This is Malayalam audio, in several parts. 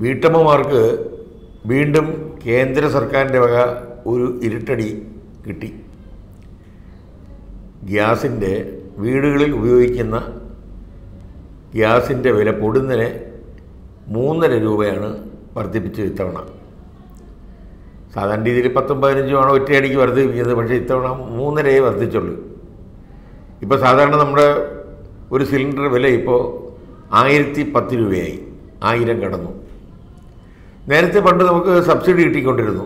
വീട്ടമ്മമാർക്ക് വീണ്ടും കേന്ദ്ര സർക്കാരിൻ്റെ വക ഒരു ഇരുട്ടടി കിട്ടി ഗ്യാസിൻ്റെ വീടുകളിൽ ഉപയോഗിക്കുന്ന ഗ്യാസിൻ്റെ വില പൊടുന്നതിന് മൂന്നര രൂപയാണ് വർദ്ധിപ്പിച്ചത് ഇത്തവണ സാധാരണ രീതിയിൽ പത്തും പതിനഞ്ചുമാണ് ഒറ്റയടിക്ക് വർദ്ധിപ്പിക്കുന്നത് പക്ഷേ ഇത്തവണ മൂന്നരയെ വർദ്ധിച്ചുള്ളൂ ഇപ്പോൾ സാധാരണ നമ്മുടെ ഒരു സിലിണ്ടർ വില ഇപ്പോൾ ആയിരത്തി പത്ത് രൂപയായി ആയിരം കടന്നു നേരത്തെ പണ്ട് നമുക്ക് സബ്സിഡി കിട്ടിക്കൊണ്ടിരുന്നു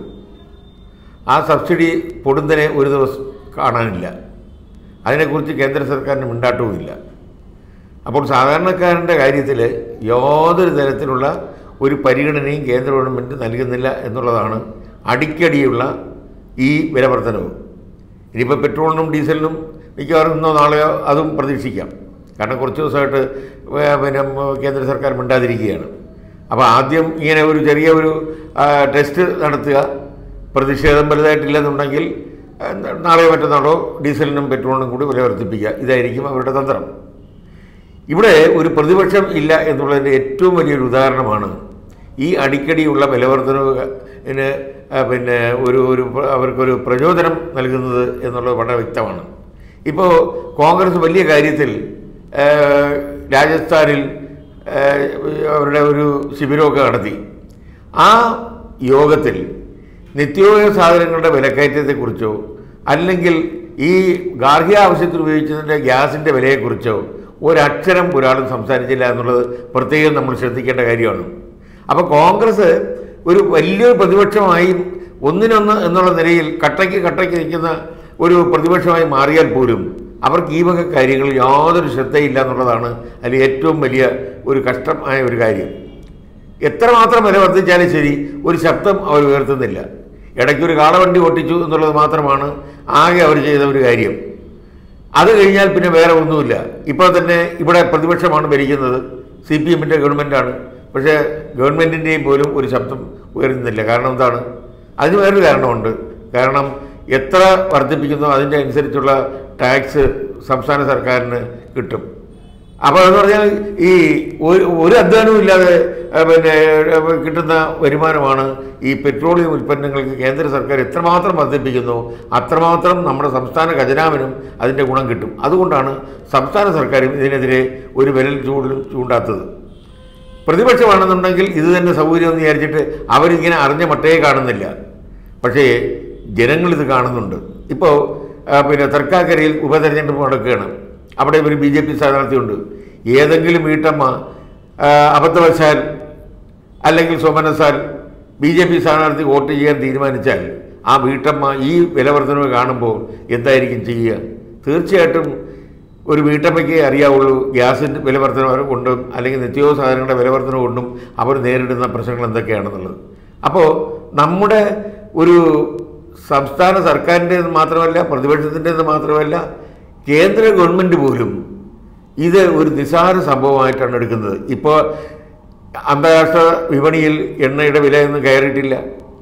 ആ സബ്സിഡി പൊടുന്നനെ ഒരു ദിവസം കാണാനില്ല അതിനെക്കുറിച്ച് കേന്ദ്ര സർക്കാരിന് മിണ്ടാട്ടവുമില്ല അപ്പോൾ സാധാരണക്കാരൻ്റെ കാര്യത്തിൽ യാതൊരു തരത്തിലുള്ള ഒരു പരിഗണനയും കേന്ദ്ര ഗവൺമെൻറ് നൽകുന്നില്ല എന്നുള്ളതാണ് അടിക്കടിയുള്ള ഈ വില വർധനവ് ഇനിയിപ്പോൾ പെട്രോളിനും ഡീസലിനും മിക്കവാറും ഇന്നോ നാളെയോ അതും പ്രതീക്ഷിക്കാം കാരണം കുറച്ച് ദിവസമായിട്ട് വേ- പിന്നെ കേന്ദ്ര സർക്കാർ മിണ്ടാതിരിക്കുകയാണ് അപ്പോൾ ആദ്യം ഇങ്ങനെ ഒരു ചെറിയ ഒരു ആ, ടെസ്റ്റ് നടത്തുക പ്രതിഷേധം വലുതായിട്ടില്ലെന്നുണ്ടെങ്കിൽ ആ, നാളെയോ മറ്റന്നാളോ ഡീസലിനും പെട്രോളിനും കൂടി വില വർദ്ധിപ്പിക്കുക ഇതായിരിക്കും അവരുടെ തന്ത്രം ഇവിടെ ഒരു പ്രതിപക്ഷം ഇല്ല എന്നുള്ളതിൻ്റെ ഏറ്റവും വലിയൊരു ഉദാഹരണമാണ് ഈ അടിക്കടിയുള്ള വിലവർദ്ധനവിന് പിന്നെ ഒരു ഒരു പ്ര- അവർക്കൊരു പ്രചോദനം നൽകുന്നത് എന്നുള്ളത് വളരെ വ്യക്തമാണ് ഇപ്പോൾ കോൺഗ്രസ് വലിയ കാര്യത്തിൽ ആ, രാജസ്ഥാനിൽ ആ, അവരുടെ ഒരു ശിബിരമൊക്കെ നടത്തി ആ യോഗത്തിൽ നിത്യോപയോഗ സാധനങ്ങളുടെ വിലക്കയറ്റത്തെക്കുറിച്ചോ അല്ലെങ്കിൽ ഈ ഗാർഹിക ആവശ്യത്തിന് ഉപയോഗിച്ചതിൻ്റെ ഗ്യാസിൻ്റെ വിലയെക്കുറിച്ചോ ഒരക്ഷരം ഒരാളും സംസാരിച്ചില്ല എന്നുള്ളത് പ്രത്യേകം നമ്മൾ ശ്രദ്ധിക്കേണ്ട കാര്യമാണ് അപ്പോൾ കോൺഗ്രസ് ഒരു വലിയൊരു പ്രതിപക്ഷമായി ഒന്നിനൊന്ന് എന്നുള്ള നിലയിൽ കട്ടയ്ക്ക് കട്ടയ്ക്ക് നിൽക്കുന്ന ഒരു പ്രതിപക്ഷമായി മാറിയാൽ പോലും അവർക്ക് ഈ വക കാര്യങ്ങളിൽ യാതൊരു ശ്രദ്ധയില്ല എന്നുള്ളതാണ് അതിൽ ഏറ്റവും വലിയ ഒരു കഷ്ടമായ ഒരു കാര്യം എത്രമാത്രം വില വർദ്ധിച്ചാലും ശരി ഒരു ശബ്ദം അവർ ഉയർത്തുന്നില്ല ഇടയ്ക്കൊരു കാളവണ്ടി ഓട്ടിച്ചു എന്നുള്ളത് മാത്രമാണ് ആകെ അവർ ചെയ്ത ഒരു കാര്യം അത് കഴിഞ്ഞാൽ പിന്നെ വേറെ ഒന്നുമില്ല ഇപ്പോൾ തന്നെ ഇവിടെ പ്രതിപക്ഷമാണ് ഭരിക്കുന്നത് സി പി എമ്മിൻ്റെ ഗവൺമെൻറ്റാണ് പക്ഷേ ഗവൺമെൻറ്റിൻ്റെയും പോലും ഒരു ശബ്ദം ഉയരുന്നില്ല കാരണം എന്താണ് അതിന് വേറൊരു കാരണമുണ്ട് കാരണം എത്ര വർദ്ധിപ്പിക്കുന്നോ അതിൻ്റെ അനുസരിച്ചുള്ള ടാക്സ് സംസ്ഥാന സർക്കാരിന് കിട്ടും അപ്പോൾ എന്ന് പറഞ്ഞാൽ ഈ ഒരു ഒരു അധ്വാനവും ഇല്ലാതെ ആ, പിന്നെ ആ, കിട്ടുന്ന വരുമാനമാണ് ഈ പെട്രോളിയം ഉൽപ്പന്നങ്ങൾക്ക് കേന്ദ്ര സർക്കാർ എത്രമാത്രം വർദ്ധിപ്പിക്കുന്നു അത്രമാത്രം നമ്മുടെ സംസ്ഥാന ഖജനാവിനും അതിൻ്റെ ഗുണം കിട്ടും അതുകൊണ്ടാണ് സംസ്ഥാന സർക്കാരും ഇതിനെതിരെ ഒരു വിരൽ ചൂടിലും ചൂണ്ടാത്തത് പ്രതിപക്ഷമാണെന്നുണ്ടെങ്കിൽ ഇത് തന്നെ സൗകര്യം എന്ന് വിചാരിച്ചിട്ട് അവരിങ്ങനെ അറിഞ്ഞ മട്ടേ കാണുന്നില്ല പക്ഷേ ജനങ്ങളിത് കാണുന്നുണ്ട് ഇപ്പോൾ ആ, പിന്നെ തർക്കാക്കരയിൽ ഉപതെരഞ്ഞെടുപ്പ് നടക്കുകയാണ് അവിടെ ഒരു ബി ജെ പി സ്ഥാനാർത്ഥിയുണ്ട് ഏതെങ്കിലും വീട്ടമ്മ ആ, അബദ്ധവശാൽ അല്ലെങ്കിൽ സ്വമനസാൽ ബി ജെ പി സ്ഥാനാർത്ഥി വോട്ട് ചെയ്യാൻ തീരുമാനിച്ചാൽ ആ വീട്ടമ്മ ഈ വിലവർദ്ധനവ് കാണുമ്പോൾ എന്തായിരിക്കും ചെയ്യുക തീർച്ചയായിട്ടും ഒരു വീട്ടമ്മയ്ക്ക് അറിയാവുള്ളൂ ഗ്യാസിൻ്റെ വിലവർദ്ധന കൊണ്ടും അല്ലെങ്കിൽ നിത്യോപ സാധനങ്ങളുടെ വിലവർദ്ധന കൊണ്ടും അവർ നേരിടുന്ന പ്രശ്നങ്ങൾ എന്തൊക്കെയാണെന്നുള്ളത് അപ്പോൾ നമ്മുടെ ഒരു സംസ്ഥാന സർക്കാരിൻ്റേത് മാത്രമല്ല പ്രതിപക്ഷത്തിൻ്റേത് മാത്രമല്ല കേന്ദ്ര ഗവൺമെൻറ് പോലും ഇത് ഒരു നിസ്സാര സംഭവമായിട്ടാണ് എടുക്കുന്നത് ഇപ്പോൾ അന്താരാഷ്ട്ര വിപണിയിൽ എണ്ണയുടെ വിലയൊന്നും കയറിയിട്ടില്ല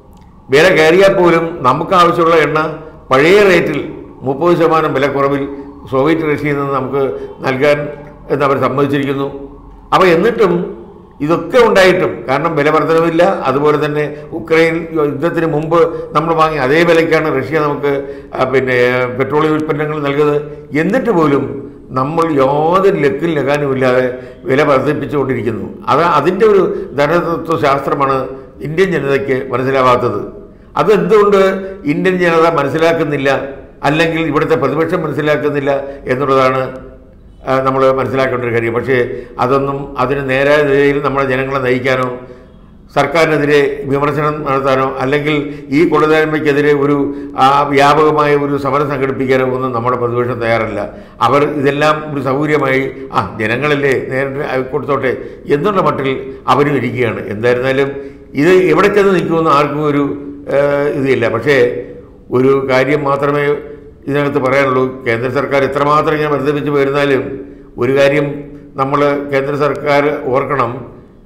വില കയറിയാൽ പോലും നമുക്ക് ആവശ്യമുള്ള എണ്ണ പഴയ റേറ്റിൽ മുപ്പത് ശതമാനം വിലക്കുറവിൽ സോവിയറ്റ് റഷ്യയിൽ നിന്ന് നമുക്ക് നൽകാൻ എന്ന് അവർ സമ്മതിച്ചിരിക്കുന്നു അപ്പോൾ എന്നിട്ടും ഇതൊക്കെ ഉണ്ടായിട്ടും കാരണം വില വർധനവില്ല അതുപോലെ തന്നെ ഉക്രൈൻ യുദ്ധത്തിന് മുമ്പ് നമ്മൾ വാങ്ങി അതേ വിലയ്ക്കാണ് റഷ്യ നമുക്ക് ആ, പിന്നെ പെട്രോളിയം ഉൽപ്പന്നങ്ങൾ നൽകുന്നത് എന്നിട്ട് പോലും നമ്മൾ യാതൊരു ലക്കിൽ ലഗാനുമില്ലാതെ വില വർദ്ധിപ്പിച്ചുകൊണ്ടിരിക്കുന്നു അത് അതിൻ്റെ ഒരു ധനതത്വ ശാസ്ത്രമാണ് ഇന്ത്യൻ ജനതയ്ക്ക് മനസ്സിലാവാത്തത് അതെന്തുകൊണ്ട് ഇന്ത്യൻ ജനത മനസ്സിലാക്കുന്നില്ല അല്ലെങ്കിൽ ഇവിടുത്തെ പ്രതിപക്ഷം മനസ്സിലാക്കുന്നില്ല എന്നുള്ളതാണ് നമ്മൾ മനസ്സിലാക്കേണ്ട ഒരു കാര്യം പക്ഷേ അതൊന്നും അതിന് നേരായ നിലയിൽ നമ്മുടെ ജനങ്ങളെ നയിക്കാനോ സർക്കാരിനെതിരെ വിമർശനം നടത്താനോ അല്ലെങ്കിൽ ഈ കൊള്ളതായ്മയ്ക്കെതിരെ ഒരു ആ, വ്യാപകമായ ഒരു സമരം സംഘടിപ്പിക്കാനോ ഒന്നും നമ്മുടെ പ്രതിപക്ഷം തയ്യാറല്ല അവർ ഇതെല്ലാം ഒരു സൗകര്യമായി ആ ജനങ്ങളല്ലേ നേരിട്ട് കൊടുത്തോട്ടെ എന്നുള്ള മട്ടിൽ അവരും ഇരിക്കുകയാണ് എന്തായിരുന്നാലും ഇത് എവിടെ ചെന്ന് നിൽക്കുമെന്ന് ആർക്കും ഒരു ആ, ഇതില്ല പക്ഷേ ഒരു കാര്യം മാത്രമേ ഇതിനകത്ത് പറയാനുള്ളൂ കേന്ദ്ര സർക്കാർ എത്രമാത്രം ഇങ്ങനെ വർദ്ധിപ്പിച്ച് വരുന്നാലും ഒരു കാര്യം നമ്മൾ കേന്ദ്ര സർക്കാർ ഓർക്കണം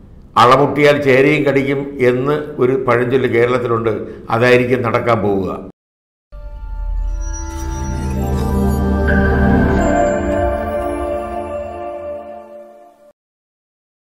അളമുട്ടിയാൽ ചേരയും കടിക്കും എന്ന് ഒരു പഴഞ്ചൊല്ല് കേരളത്തിലുണ്ട് അതായിരിക്കും നടക്കാൻ പോവുക